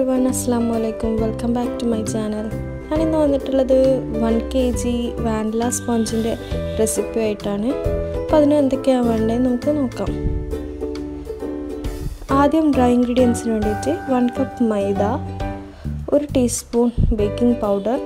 every everyone അസ്സാം വലൈക്കും welcome back to my channel ഞാനിന്ന് വന്നിട്ടുള്ളത് വൺ കെ ജി വാനില സ്പോഞ്ചിൻ്റെ റെസിപ്പി ആയിട്ടാണ് അപ്പോൾ അതിന് എന്തൊക്കെയാണ് വേണ്ടത് നമുക്ക് നോക്കാം ആദ്യം ഡ്രൈ ഇൻഗ്രീഡിയൻസിന് വേണ്ടിയിട്ട് വൺ കപ്പ് മൈദ ഒരു ടീസ്പൂൺ ബേക്കിംഗ് പൗഡർ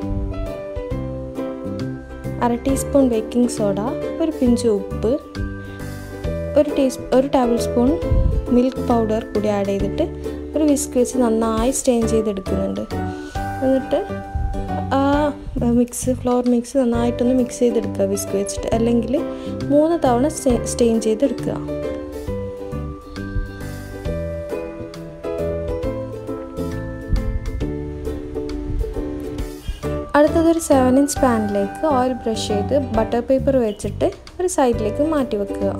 അര ടീസ്പൂൺ ബേക്കിംഗ് സോഡ ഒരു പിഞ്ച് ഉപ്പ് ഒരു ടീസ് ഒരു ടേബിൾ സ്പൂൺ മിൽക്ക് പൗഡർ കൂടി ആഡ് ചെയ്തിട്ട് ഒരു വിസ്ക് വെച്ച് നന്നായി സ്റ്റെയിൻ ചെയ്തെടുക്കുന്നുണ്ട് എന്നിട്ട് ആ മിക്സ് ഫ്ലോർ മിക്സ് നന്നായിട്ടൊന്ന് മിക്സ് ചെയ്തെടുക്കുക വിസ്ക് വെച്ചിട്ട് അല്ലെങ്കിൽ മൂന്ന് തവണ സ്റ്റെയിൻ ചെയ്തെടുക്കുക അടുത്തതൊരു സെവൻ ഇഞ്ച് പാനിലേക്ക് ഓയിൽ ബ്രഷ് ചെയ്ത് ബട്ടർ പേപ്പർ വെച്ചിട്ട് ഒരു സൈഡിലേക്ക് മാറ്റി വെക്കുക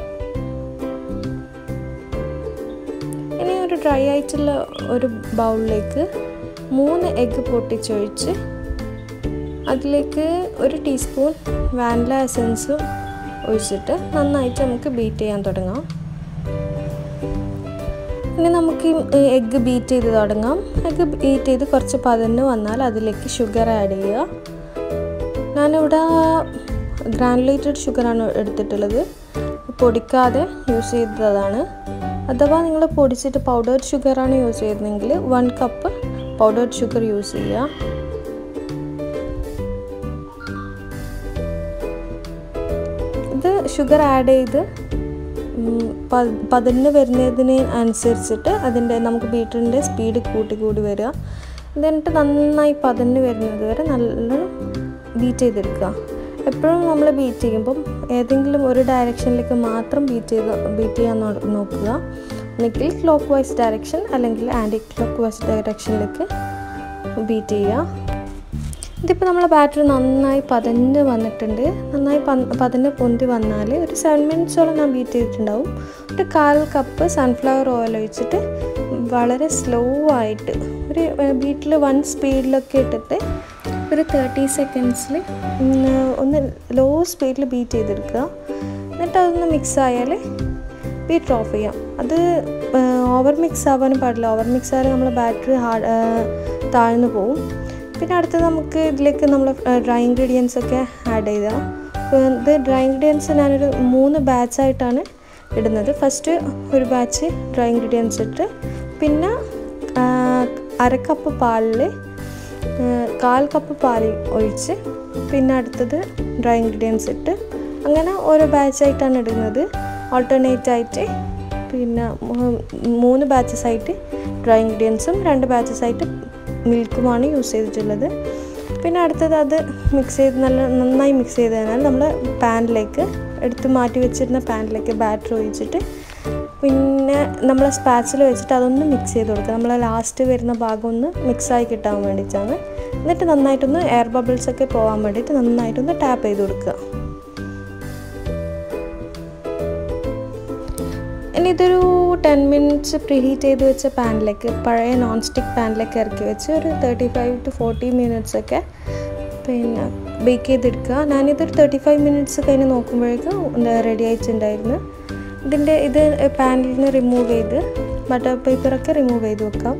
ഇനി ഒരു ഡ്രൈ ആയിട്ടുള്ള ഒരു ബൗളിലേക്ക് മൂന്ന് എഗ്ഗ് പൊട്ടിച്ചൊഴിച്ച് അതിലേക്ക് ഒരു ടീസ്പൂൺ വാനില എസൻസും ഒഴിച്ചിട്ട് നന്നായിട്ട് നമുക്ക് ബീറ്റ് ചെയ്യാൻ തുടങ്ങാം ഇനി നമുക്ക് ഈ എഗ്ഗ് ബീറ്റ് ചെയ്ത് തുടങ്ങാം എഗ്ഗ് ബീറ്റ് ചെയ്ത് കുറച്ച് പതന്ന് വന്നാൽ അതിലേക്ക് ഷുഗർ ആഡ് ചെയ്യുക ഞാനിവിടെ ഗ്രാനുലേറ്റഡ് ഷുഗറാണ് എടുത്തിട്ടുള്ളത് പൊടിക്കാതെ യൂസ് ചെയ്തതാണ് അഥവാ നിങ്ങൾ പൊടിച്ചിട്ട് പൗഡേർഡ് ഷുഗറാണ് യൂസ് ചെയ്യുന്നതെങ്കിൽ one cup powdered sugar use ചെയ്യുക ഇത് ഷുഗർ ആഡ് ചെയ്ത് പതിന് വരുന്നതിന് അനുസരിച്ചിട്ട് അതിൻ്റെ നമുക്ക് ബീറ്ററിൻ്റെ സ്പീഡ് കൂട്ടി കൂടി വരിക എന്നിട്ട് നന്നായി പതിന് വരുന്നത് വരെ നല്ലോണം ബീറ്റ് ചെയ്തെടുക്കുക എപ്പോഴും നമ്മൾ ബീറ്റ് ചെയ്യുമ്പം ഏതെങ്കിലും ഒരു ഡയറക്ഷനിലേക്ക് മാത്രം ബീറ്റ് ചെയ്ത് ബീറ്റ് ചെയ്യാൻ നോക്കുക ഒന്നുകിൽ ക്ലോക്ക് വൈസ് ഡയറക്ഷൻ അല്ലെങ്കിൽ ആൻറ്റി ക്ലോക്ക് വൈസ് ഡയറക്ഷനിലേക്ക് ബീറ്റ് ചെയ്യുക ഇതിപ്പോൾ നമ്മളെ ബാറ്ററി നന്നായി പതഞ്ഞ് വന്നിട്ടുണ്ട് നന്നായി പതഞ്ഞ് പൊന്തി വന്നാൽ ഒരു സെവൻ മിനിറ്റ്സോളം ഞാൻ ബീറ്റ് ചെയ്തിട്ടുണ്ടാവും ഒരു കാൽ കപ്പ് സൺഫ്ലവർ ഓയിൽ ഒഴിച്ചിട്ട് വളരെ സ്ലോ ആയിട്ട് ഒരു ബീറ്റിൽ വൺ സ്പീഡിലൊക്കെ ഇട്ടിട്ട് ഒരു തേർട്ടി സെക്കൻഡ്സിൽ ഒന്ന് ലോ സ്പീഡിൽ ബീറ്റ് ചെയ്തെടുക്കുക എന്നിട്ട് അതൊന്ന് മിക്സ് ആയാൽ ബീറ്റർ ഓഫ് ചെയ്യാം അത് ഓവർ മിക്സ് ആവാനും പാടില്ല ഓവർ മിക്സ് ആയാൽ നമ്മൾ ബാറ്ററി ഹാർഡ് താഴ്ന്നു പോവും പിന്നെ അടുത്തത് നമുക്ക് ഇതിലേക്ക് നമ്മൾ ഡ്രൈ ഇൻഗ്രീഡിയൻസ് ഒക്കെ ആഡ് ചെയ്താൽ ഇത് ഡ്രൈ ഇൻഗ്രീഡിയൻസ് ഞാനൊരു മൂന്ന് ബാച്ചായിട്ടാണ് ഇടുന്നത് ഫസ്റ്റ് ഒരു ബാച്ച് ഡ്രൈ ഇൻഗ്രീഡിയൻസ് ഇട്ട് പിന്നെ അര കപ്പ് പാലിൽ കാൽ കപ്പ് പാൽ ഒഴിച്ച് പിന്നെ അടുത്തത് ഡ്രൈ ഇൻഗ്രീഡിയൻസ് ഇട്ട് അങ്ങനെ ഓരോ ബാച്ചായിട്ടാണ് ഇടുന്നത് ഓൾട്ടർനേറ്റ് ആയിട്ട് പിന്നെ മൂന്ന് ബാച്ചസ് ആയിട്ട് ഡ്രൈ ഇൻഗ്രീഡിയൻസും രണ്ട് ബാച്ചസ് ആയിട്ട് മിൽക്കുമാണ് യൂസ് ചെയ്തിട്ടുള്ളത് പിന്നെ അടുത്തത് അത് മിക്സ് ചെയ്ത് നല്ല നന്നായി മിക്സ് ചെയ്ത് കഴിഞ്ഞാൽ നമ്മൾ പാനിലേക്ക് എടുത്ത് മാറ്റി വെച്ചിരുന്ന പാനിലേക്ക് ബാറ്റർ ഒഴിച്ചിട്ട് പിന്നെ നമ്മൾ സ്പാച്ചിൽ വെച്ചിട്ട് അതൊന്ന് മിക്സ് ചെയ്ത് കൊടുക്കുക നമ്മൾ ലാസ്റ്റ് വരുന്ന ഭാഗം ഒന്ന് മിക്സായി കിട്ടാൻ വേണ്ടിയിട്ടാണ് എന്നിട്ട് നന്നായിട്ടൊന്ന് എയർ ബബിൾസ് ഒക്കെ പോകാൻ വേണ്ടിയിട്ട് നന്നായിട്ടൊന്ന് ടാപ്പ് ചെയ്ത് കൊടുക്കുക ഇനി ഇതൊരു ടെൻ മിനിറ്റ്സ് പ്രീഹീറ്റ് ചെയ്ത് വെച്ച പാനിലേക്ക് പഴയ നോൺ സ്റ്റിക്ക് പാനിലേക്ക് ഇറക്കി വെച്ച് ഒരു thirty five to forty minutes ഒക്കെ പിന്നെ ബേക്ക് ചെയ്തെടുക്കുക ഞാനിതൊരു തേർട്ടി ഫൈവ് മിനിറ്റ്സ് കഴിഞ്ഞ് നോക്കുമ്പോഴേക്കും റെഡി ആയിട്ടുണ്ടായിരുന്നു ഇതിൻ്റെ ഇത് പാനിൽ നിന്ന് റിമൂവ് ചെയ്ത് ബട്ടർ പേപ്പറൊക്കെ റിമൂവ് ചെയ്ത് വെക്കാം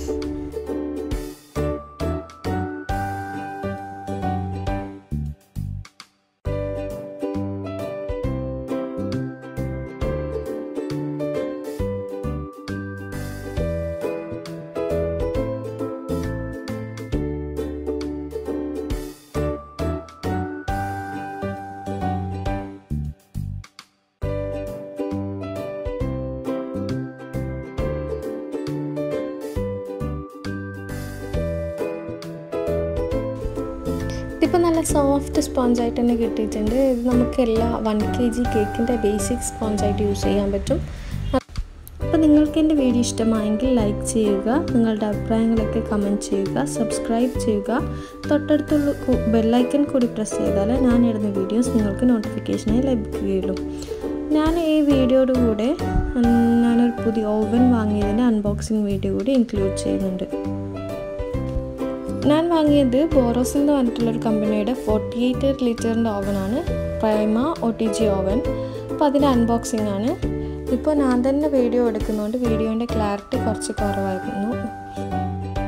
ഇതിപ്പോൾ നല്ല സോഫ്റ്റ് സ്പോഞ്ചായിട്ട് തന്നെ കിട്ടിയിട്ടുണ്ട് ഇത് നമുക്ക് എല്ലാ വൺ കെ ജി കേക്കിൻ്റെ ബേസിക് സ്പോഞ്ചായിട്ട് യൂസ് ചെയ്യാൻ പറ്റും അപ്പോൾ നിങ്ങൾക്ക് എൻ്റെ വീഡിയോ ഇഷ്ടമായെങ്കിൽ ലൈക്ക് ചെയ്യുക നിങ്ങളുടെ അഭിപ്രായങ്ങളൊക്കെ കമൻറ്റ് ചെയ്യുക സബ്സ്ക്രൈബ് ചെയ്യുക തൊട്ടടുത്തുള്ള ബെല്ലൈക്കൺ കൂടി പ്രസ് ചെയ്താൽ ഞാൻ ഇടുന്ന വീഡിയോസ് നിങ്ങൾക്ക് നോട്ടിഫിക്കേഷനായി ലഭിക്കുകയുള്ളൂ ഞാൻ ഈ വീഡിയോയുടെ കൂടെ ഞാനൊരു പുതിയ ഓവൻ വാങ്ങിയതിൻ്റെ അൺബോക്സിങ് വീഡിയോ കൂടി ഇൻക്ലൂഡ് ചെയ്യുന്നുണ്ട് ഞാൻ വാങ്ങിയത് ബോറോസിൽ നിന്ന് വന്നിട്ടുള്ളൊരു കമ്പനിയുടെ ഫോർട്ടി എയ്റ്റ് ലിറ്ററിൻ്റെ ഓവനാണ് Prima O T G oven അപ്പോൾ അതിൻ്റെ അൺബോക്സിംഗ് ആണ് ഇപ്പോൾ ഞാൻ തന്നെ വീഡിയോ എടുക്കുന്നതുകൊണ്ട് വീഡിയോൻ്റെ ക്ലാരിറ്റി കുറച്ച് കുറവായിരുന്നു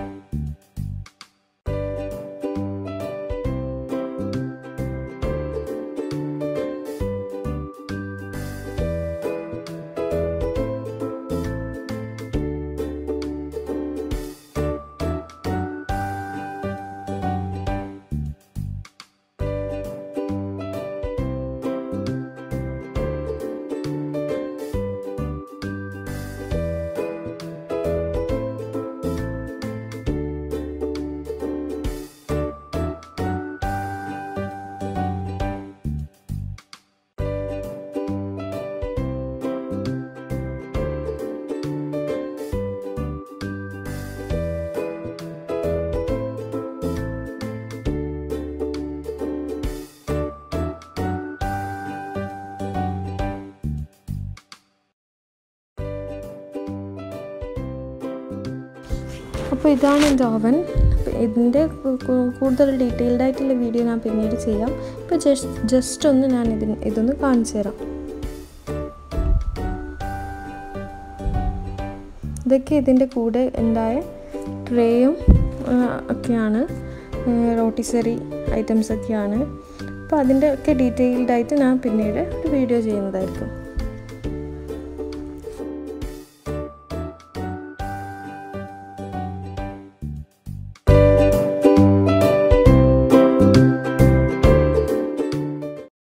അപ്പോൾ ഇതാണ് എൻ്റെ ഓവൻ ഇതിൻ്റെ കൂടുതൽ ഡീറ്റെയിൽഡ് ആയിട്ടുള്ള വീഡിയോ ഞാൻ പിന്നീട് ചെയ്യാം ഇപ്പോൾ ജസ്റ്റ് ജസ്റ്റ് ഒന്ന് ഞാൻ ഇതിന് ഇതൊന്ന് കാണിച്ചു തരാം ഇതൊക്കെ ഇതിൻ്റെ കൂടെ ഉണ്ടായ ട്രേയും ഒക്കെയാണ് റോട്ടിസറി ഐറ്റംസ് ഒക്കെയാണ് അപ്പോൾ അതിൻ്റെ ഒക്കെ ഡീറ്റെയിൽഡ് ആയിട്ട് ഞാൻ പിന്നീട് ഒരു വീഡിയോ ചെയ്യുന്നതായിരിക്കും